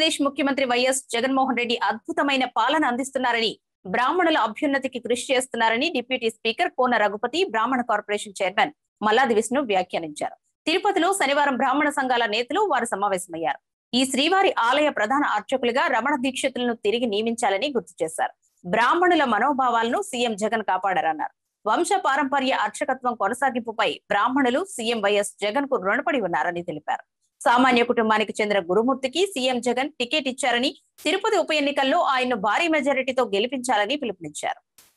ఆంధ్రప్రదేశ్ ముఖ్యమంత్రి వైఎస్ జగన్మోహన్ రెడ్డి అద్భుతమైన పాలన అందిస్తున్నారని బ్రాహ్మణుల అభ్యున్నతికి కృషి చేస్తున్నారని డిప్యూటీ స్పీకర్ కోన రఘుపతి బ్రాహ్మణ కార్పొరేషన్ చైర్మన్ మల్లాది విష్ణు వ్యాఖ్యానించారు తిరుపతిలో శనివారం బ్రాహ్మణ సంఘాల నేతలు వారు సమావేశమయ్యారు ఈ శ్రీవారి ఆలయ ప్రధాన అర్చకులుగా రమణ దీక్షితులను తిరిగి నియమించాలని గుర్తు చేశారు బ్రాహ్మణుల మనోభావాలను సీఎం జగన్ కాపాడారన్నారు వంశ పారంపర్య అర్చకత్వం కొనసాగింపుపై బ్రాహ్మణులు సీఎం వైఎస్ జగన్ కు రుణపడి ఉన్నారని తెలిపారు సామాన్య కుటుంబానికి చెందిన గురుమూర్తికి సీఎం జగన్ టికెట్ ఇచ్చారని తిరుపతి ఉప ఎన్నికల్లో ఆయన్ను భారీ మెజారిటీతో గెలిపించాలని పిలుపునిచ్చారు